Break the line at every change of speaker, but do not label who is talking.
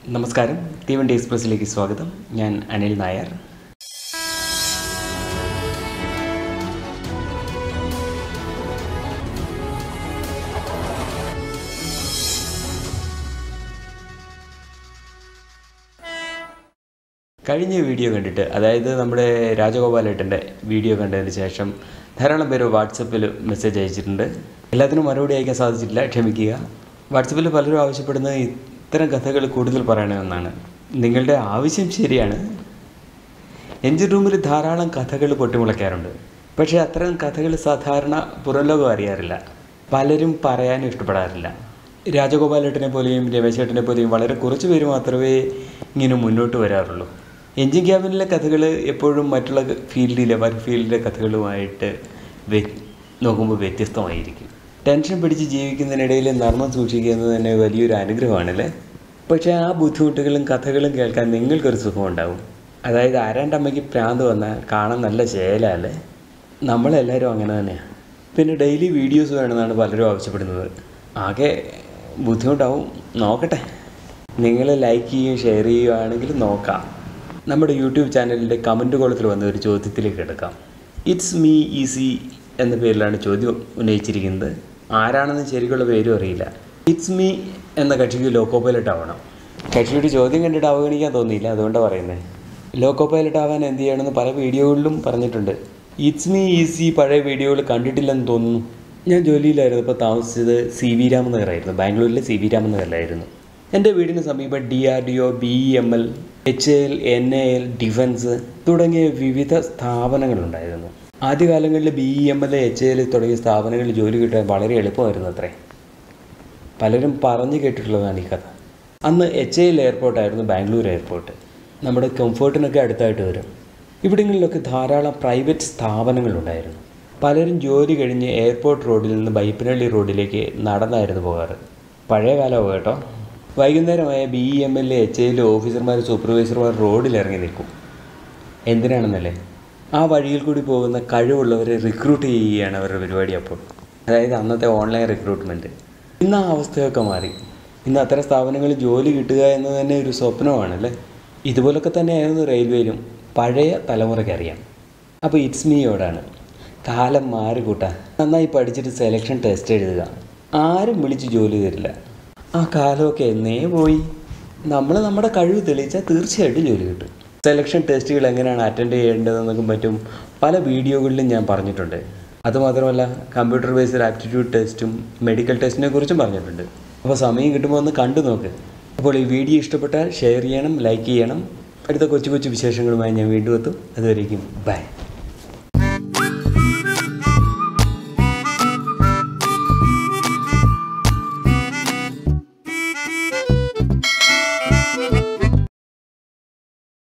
നമസ്കാരം തീവണ്ടി എക്സ്പ്രസ്സിലേക്ക് സ്വാഗതം ഞാൻ അനിൽ നായർ കഴിഞ്ഞ വീഡിയോ കണ്ടിട്ട് അതായത് നമ്മുടെ രാജഗോപാലേട്ടൻ്റെ വീഡിയോ കണ്ടതിന് ശേഷം ധാരാളം പേര് വാട്സപ്പിൽ മെസ്സേജ് അയച്ചിട്ടുണ്ട് എല്ലാത്തിനും മറുപടി അയക്കാൻ സാധിച്ചിട്ടില്ല ക്ഷമിക്കുക വാട്സപ്പിൽ പലരും ആവശ്യപ്പെടുന്നത് ഇത്തരം കഥകൾ കൂടുതൽ പറയണമെന്നാണ് നിങ്ങളുടെ ആവശ്യം ശരിയാണ് എഞ്ചിൻ റൂമിൽ ധാരാളം കഥകൾ പൊട്ടിമുളയ്ക്കാറുണ്ട് പക്ഷേ അത്തരം കഥകൾ സാധാരണ പുറംലോകം അറിയാറില്ല പലരും പറയാനും ഇഷ്ടപ്പെടാറില്ല രാജഗോപാലേട്ടനെ പോലെയും രമേശേട്ടനെ പോലെയും വളരെ കുറച്ച് പേര് മാത്രമേ ഇങ്ങനെ മുന്നോട്ട് വരാറുള്ളൂ എഞ്ചിൻ ക്യാബിനിലെ കഥകൾ എപ്പോഴും മറ്റുള്ള ഫീൽഡിലെ മറ്റു ഫീൽഡിലെ കഥകളുമായിട്ട് വ്യ നോക്കുമ്പോൾ വ്യത്യസ്തമായിരിക്കും ടെൻഷൻ പിടിച്ച് ജീവിക്കുന്നതിനിടയിൽ നർമ്മം സൂക്ഷിക്കുന്നത് തന്നെ വലിയൊരു അനുഗ്രഹമാണല്ലേ പക്ഷേ ആ ബുദ്ധിമുട്ടുകളും കഥകളും കേൾക്കാൻ നിങ്ങൾക്കൊരു സുഖമുണ്ടാവും അതായത് ആരാണ്ടമ്മയ്ക്ക് പ്രാന്ത് വന്നാൽ കാണാൻ നല്ല ശേലല്ലേ നമ്മളെല്ലാവരും അങ്ങനെ തന്നെയാണ് പിന്നെ ഡെയിലി വീഡിയോസ് വേണമെന്നാണ് പലരും ആവശ്യപ്പെടുന്നത് ആകെ ബുദ്ധിമുട്ടാവും നോക്കട്ടെ നിങ്ങൾ ലൈക്ക് ചെയ്യുകയും ഷെയർ ചെയ്യുകയാണെങ്കിൽ നോക്കാം നമ്മുടെ യൂട്യൂബ് ചാനലിൻ്റെ കമൻറ്റ് കോളത്തിൽ വന്ന ഒരു ചോദ്യത്തിലേക്ക് എടുക്കാം ഇറ്റ്സ് മീ ഈസി എന്ന പേരിലാണ് ചോദ്യം ഉന്നയിച്ചിരിക്കുന്നത് ആരാണെന്ന് ശരിക്കുള്ള പേരും അറിയില്ല ഇറ്റ്സ് മീ എന്ന കക്ഷിക്ക് ലോക്കോ പൈലറ്റ് ആവണം കക്ഷിയുടെ ചോദ്യം കണ്ടിട്ട് അവഗണിക്കാൻ തോന്നിയില്ല അതുകൊണ്ടാണ് പറയുന്നത് ലോക്കോ പൈലറ്റ് ആവാൻ എന്ത് ചെയ്യണമെന്ന് പല വീഡിയോകളിലും പറഞ്ഞിട്ടുണ്ട് ഇറ്റ്സ് മീ ഈസി പഴയ വീഡിയോകൾ കണ്ടിട്ടില്ലെന്ന് തോന്നുന്നു ഞാൻ ജോലിയിലായിരുന്നു ഇപ്പോൾ താമസിച്ചത് സി വി രാമനഗറായിരുന്നു ബാംഗ്ലൂരിലെ സി വി രാമനഗറിലായിരുന്നു എൻ്റെ വീടിന് സമീപം D R D O B E M L H L N A L defence തുടങ്ങിയ വിവിധ സ്ഥാപനങ്ങളുണ്ടായിരുന്നു ആദ്യകാലങ്ങളിൽ B E M L H L തുടങ്ങിയ സ്ഥാപനങ്ങളിൽ ജോലി കിട്ടാൻ വളരെ എളുപ്പമായിരുന്നു അത്രേ പലരും പറഞ്ഞു കേട്ടിട്ടുള്ളതാണ് ഈ കഥ അന്ന് എച്ച് എൽ എയർപോർട്ടായിരുന്നു ബാംഗ്ലൂർ എയർപോർട്ട് നമ്മുടെ കംഫേർട്ടിനൊക്കെ അടുത്തായിട്ട് വരും ഇവിടങ്ങളിലൊക്കെ ധാരാളം പ്രൈവറ്റ് സ്ഥാപനങ്ങളുണ്ടായിരുന്നു പലരും ജോലി കഴിഞ്ഞ് എയർപോർട്ട് റോഡിൽ നിന്ന് ബൈപ്പനള്ളി റോഡിലേക്ക് നടന്നായിരുന്നു പോകാറ് പഴയ കാലമാണ് കേട്ടോ വൈകുന്നേരമായ B E M L A H L ഓഫീസർമാർ സൂപ്പർവൈസർമാർ റോഡിൽ ഇറങ്ങി നിൽക്കും എന്തിനാണെന്നല്ലേ ആ വഴിയിൽ കൂടി പോകുന്ന കഴിവുള്ളവരെ റിക്രൂട്ട് ചെയ്യുകയാണ് അവരുടെ പരിപാടി അപ്പോൾ അതായത് അന്നത്തെ ഓൺലൈൻ റിക്രൂട്ട്മെൻറ്റ് ഇന്ന് ആ അവസ്ഥയൊക്കെ മാറി ഇന്ന് അത്തരം സ്ഥാപനങ്ങളിൽ ജോലി കിട്ടുക എന്നത് തന്നെ ഒരു സ്വപ്നമാണല്ലേ ഇതുപോലൊക്കെ തന്നെയായിരുന്നു റെയിൽവേയിലും പഴയ തലമുറയ്ക്ക് അറിയാം അപ്പോൾ ഇറ്റ്സ് മീയോടാണ് കാലം മാറി കൂട്ടാ നന്നായി പഠിച്ചിട്ട് സെലക്ഷൻ ടെസ്റ്റ് എഴുതുക ആരും വിളിച്ച് ജോലി തരില്ല ആ കാലമൊക്കെ എന്നേ പോയി നമ്മൾ നമ്മുടെ കഴിവ് തെളിയിച്ചാൽ തീർച്ചയായിട്ടും ജോലി കിട്ടും സെലക്ഷൻ ടെസ്റ്റുകൾ എങ്ങനെയാണ് അറ്റൻഡ് ചെയ്യേണ്ടതെന്നൊക്കെ പറ്റും പല വീഡിയോകളിലും ഞാൻ പറഞ്ഞിട്ടുണ്ട് അതുമാത്രമല്ല കമ്പ്യൂട്ടർ ബേസ്ഡ് ആപ്റ്റിറ്റ്യൂഡ് ടെസ്റ്റും മെഡിക്കൽ ടെസ്റ്റിനെ കുറിച്ചും പറഞ്ഞിട്ടുണ്ട് അപ്പോൾ സമയം കിട്ടുമ്പോൾ ഒന്ന് കണ്ടു നോക്ക് അപ്പോൾ ഈ വീഡിയോ ഇഷ്ടപ്പെട്ടാൽ ഷെയർ ചെയ്യണം ലൈക്ക് ചെയ്യണം അടുത്ത കൊച്ചു കൊച്ചു വിശേഷങ്ങളുമായി ഞാൻ വീണ്ടും എത്തും അതുവരേക്കും ബൈ